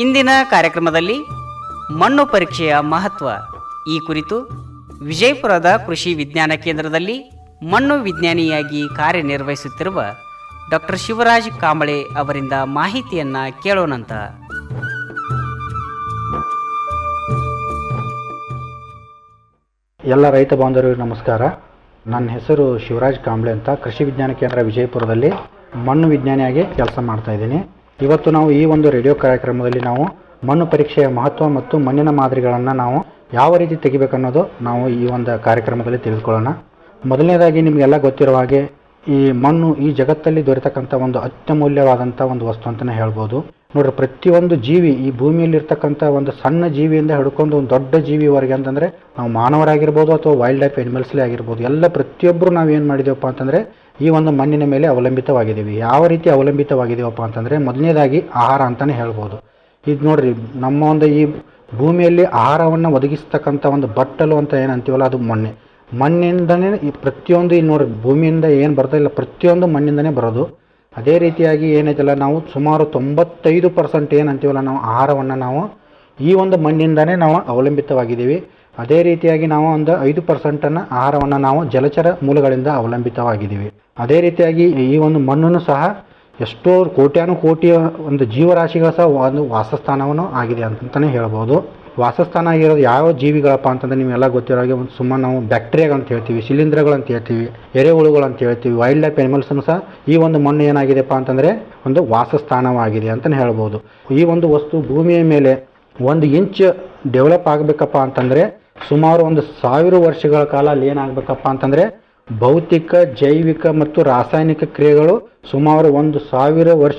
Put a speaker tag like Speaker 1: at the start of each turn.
Speaker 1: ಇಂದಿನ ಕಾರ್ಯಕ್ರಮದಲ್ಲಿ ಮಣ್ಣು ಪರೀಕ್ಷೆಯ ಮಹತ್ವ ಈ ಕುರಿತು ವಿಜಯಪುರದ ಕೃಷಿ ವಿಜ್ಞಾನ ಕೇಂದ್ರದಲ್ಲಿ ಮಣ್ಣು ವಿಜ್ಞಾನಿಯಾಗಿ ಕಾರ್ಯನಿರ್ವಹಿಸುತ್ತಿರುವ ಡಾಕ್ಟರ್ ಶಿವರಾಜ್ ಕಾಂಬಳೆ ಅವರಿಂದ ಮಾಹಿತಿಯನ್ನ ಕೇಳೋಣಂತ
Speaker 2: ಎಲ್ಲ ರೈತ ಬಾಂಧವರಿಗೆ ನಮಸ್ಕಾರ ನನ್ನ ಹೆಸರು ಶಿವರಾಜ್ ಕಾಂಬ್ಳೆ ಅಂತ ಕೃಷಿ ವಿಜ್ಞಾನ ಕೇಂದ್ರ ವಿಜಯಪುರದಲ್ಲಿ ಮಣ್ಣು ವಿಜ್ಞಾನಿಯಾಗಿ ಕೆಲಸ ಮಾಡ್ತಾ ಇದ್ದೀನಿ ಇವತ್ತು ನಾವು ಈ ಒಂದು ರೇಡಿಯೋ ಕಾರ್ಯಕ್ರಮದಲ್ಲಿ ನಾವು ಮಣ್ಣು ಪರೀಕ್ಷೆಯ ಮಹತ್ವ ಮತ್ತು ಮಣ್ಣಿನ ಮಾದರಿಗಳನ್ನು ನಾವು ಯಾವ ರೀತಿ ತೆಗಿಬೇಕನ್ನೋದು ನಾವು ಈ ಒಂದು ಕಾರ್ಯಕ್ರಮದಲ್ಲಿ ತಿಳಿದುಕೊಳ್ಳೋಣ ಮೊದಲನೇದಾಗಿ ನಿಮಗೆಲ್ಲ ಗೊತ್ತಿರುವ ಹಾಗೆ ಈ ಮಣ್ಣು ಈ ಜಗತ್ತಲ್ಲಿ ದೊರೆತಕ್ಕಂಥ ಒಂದು ಅತ್ಯಮೂಲ್ಯವಾದಂಥ ಒಂದು ವಸ್ತು ಅಂತಲೇ ಹೇಳ್ಬೋದು ನೋಡ್ರಿ ಪ್ರತಿಯೊಂದು ಜೀವಿ ಈ ಭೂಮಿಯಲ್ಲಿ ಇರ್ತಕ್ಕಂಥ ಒಂದು ಸಣ್ಣ ಜೀವಿಯಿಂದ ಹಿಡ್ಕೊಂಡು ಒಂದು ದೊಡ್ಡ ಜೀವಿವರೆಗೆ ಅಂತಂದ್ರೆ ನಾವು ಮಾನವರಾಗಿರ್ಬೋದು ಅಥವಾ ವೈಲ್ಡ್ ಲೈಫ್ ಎನಿಮಲ್ಸ್ಲೇ ಆಗಿರ್ಬೋದು ಎಲ್ಲ ಪ್ರತಿಯೊಬ್ಬರು ನಾವು ಏನು ಮಾಡಿದೇವಪ್ಪ ಅಂತಂದ್ರೆ ಈ ಒಂದು ಮಣ್ಣಿನ ಮೇಲೆ ಅವಲಂಬಿತವಾಗಿದ್ದೀವಿ ಯಾವ ರೀತಿ ಅವಲಂಬಿತವಾಗಿದ್ದೀವಪ್ಪ ಅಂತಂದ್ರೆ ಮೊದಲನೇದಾಗಿ ಆಹಾರ ಅಂತಾನೆ ಹೇಳ್ಬೋದು ಇದು ನೋಡ್ರಿ ನಮ್ಮ ಒಂದು ಈ ಭೂಮಿಯಲ್ಲಿ ಆಹಾರವನ್ನು ಒದಗಿಸ್ತಕ್ಕಂಥ ಒಂದು ಬಟ್ಟಲು ಅಂತ ಏನು ಅಂತೀವಲ್ಲ ಅದು ಮಣ್ಣೆ ಮಣ್ಣಿಂದನೇ ಈ ಪ್ರತಿಯೊಂದು ಈ ನೋಡ್ರಿ ಭೂಮಿಯಿಂದ ಏನು ಬರ್ತಾ ಇಲ್ಲ ಪ್ರತಿಯೊಂದು ಮಣ್ಣಿಂದನೇ ಬರೋದು ಅದೇ ರೀತಿಯಾಗಿ ಏನೈತಲ್ಲ ನಾವು ಸುಮಾರು ತೊಂಬತ್ತೈದು ಪರ್ಸೆಂಟ್ ಏನು ಅಂತೀವಲ್ಲ ನಾವು ಆಹಾರವನ್ನು ನಾವು ಈ ಒಂದು ಮಣ್ಣಿಂದನೇ ನಾವು ಅವಲಂಬಿತವಾಗಿದ್ದೀವಿ ಅದೇ ರೀತಿಯಾಗಿ ನಾವು ಒಂದು ಐದು ಪರ್ಸೆಂಟನ್ನು ಆಹಾರವನ್ನು ನಾವು ಜಲಚರ ಮೂಲಗಳಿಂದ ಅವಲಂಬಿತವಾಗಿದ್ದೀವಿ ಅದೇ ರೀತಿಯಾಗಿ ಈ ಒಂದು ಮಣ್ಣನ್ನು ಸಹ ಎಷ್ಟೋ ಕೋಟ್ಯಾನು ಕೋಟಿಯ ಒಂದು ಜೀವರಾಶಿಗಳ ಸಹ ಒಂದು ವಾಸಸ್ಥಾನವನ್ನು ಆಗಿದೆ ಅಂತಲೇ ಹೇಳ್ಬೋದು ವಾಸಸ್ಥಾನ ಆಗಿರೋದು ಯಾವ ಜೀವಿಗಳಪ್ಪ ಅಂತಂದ್ರೆ ನೀವೆಲ್ಲ ಗೊತ್ತಿರೋ ಹಾಗೆ ಒಂದು ಸುಮ್ಮನೆ ನಾವು ಬ್ಯಾಕ್ಟೀರಿಯಾಗಳು ಅಂತ ಹೇಳ್ತೀವಿ ಶಿಲೀಂಧ್ರಗಳು ಅಂತ ಹೇಳ್ತೀವಿ ಎರೆಹುಳುಗಳು ಅಂತ ಹೇಳ್ತೀವಿ ವೈಲ್ಡ್ ಲೈಫ್ ಅನಿಮಲ್ಸನ್ನು ಸಹ ಈ ಒಂದು ಮಣ್ಣು ಏನಾಗಿದೆಪ್ಪ ಅಂತಂದ್ರೆ ಒಂದು ವಾಸಸ್ಥಾನವಾಗಿದೆ ಅಂತಲೇ ಹೇಳ್ಬೋದು ಈ ಒಂದು ವಸ್ತು ಭೂಮಿಯ ಮೇಲೆ ಒಂದು ಇಂಚ್ ಡೆವಲಪ್ ಆಗಬೇಕಪ್ಪ ಅಂತಂದ್ರೆ ಸುಮಾರು ಒಂದು ಸಾವಿರ ವರ್ಷಗಳ ಕಾಲ ಅಲ್ಲಿ ಏನಾಗಬೇಕಪ್ಪ ಅಂತಂದ್ರೆ ಭೌತಿಕ ಜೈವಿಕ ಮತ್ತು ರಾಸಾಯನಿಕ ಕ್ರಿಯೆಗಳು ಸುಮಾರು ಒಂದು ಸಾವಿರ ವರ್ಷ